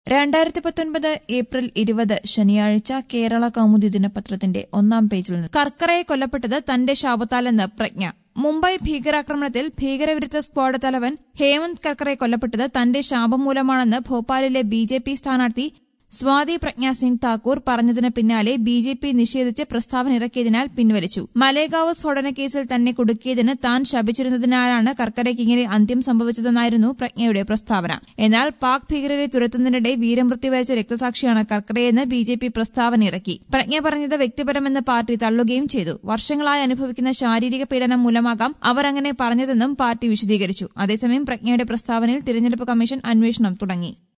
രണ്ടായിരത്തി പത്തൊൻപത് ഏപ്രിൽ ഇരുപത് ശനിയാഴ്ച കേരള കൗമുദി ദിനപത്രത്തിന്റെ ഒന്നാം പേജിൽ നിന്ന് കർക്കറയെ കൊല്ലപ്പെട്ടത് തന്റെ ശാപത്താലെന്ന് പ്രജ്ഞ മുംബൈ ഭീകരാക്രമണത്തിൽ ഭീകരവിരുദ്ധ സ്ക്വാഡ് തലവൻ ഹേമന്ത് കർക്കറെ കൊല്ലപ്പെട്ടത് തന്റെ ശാപം മൂലമാണെന്ന് ഭോപ്പാലിലെ ബി ജെ പി സ്ഥാനാർത്ഥി സ്വാതി പ്രജ്ഞ സിംഗ് താക്കൂർ പറഞ്ഞതിന് പിന്നാലെ ബി ജെ പി നിഷേധിച്ച് പ്രസ്താവന ഇറക്കിയതിനാൽ പിൻവലിച്ചു മലേഗാവ് സ്ഫോടന കേസിൽ തന്നെ കുടുക്കിയതിന് താൻ ശപിച്ചിരുന്നതിനാലാണ് കർക്കരയ്ക്ക് ഇങ്ങനെ അന്ത്യം സംഭവിച്ചതെന്നായിരുന്നു പ്രജ്ഞയുടെ പ്രസ്താവന എന്നാൽ പാക് ഭീകരരെ തുരത്തുന്നതിനിടെ വീരമൃത്യു വരിച്ച രക്തസാക്ഷിയാണ് കർക്കരയെന്ന് ബി ജെ പി പ്രസ്താവന ഇറക്കി പ്രജ്ഞ പറഞ്ഞത് വ്യക്തിപരമെന്ന് പാർട്ടി തള്ളുകയും ചെയ്തു വർഷങ്ങളായി അനുഭവിക്കുന്ന ശാരീരിക പീഡനം മൂലമാകാം അവർ അങ്ങനെ പറഞ്ഞതെന്നും പാർട്ടി വിശദീകരിച്ചു അതേസമയം പ്രജ്ഞയുടെ പ്രസ്താവനയിൽ തിരഞ്ഞെടുപ്പ് കമ്മീഷൻ അന്വേഷണം തുടങ്ങി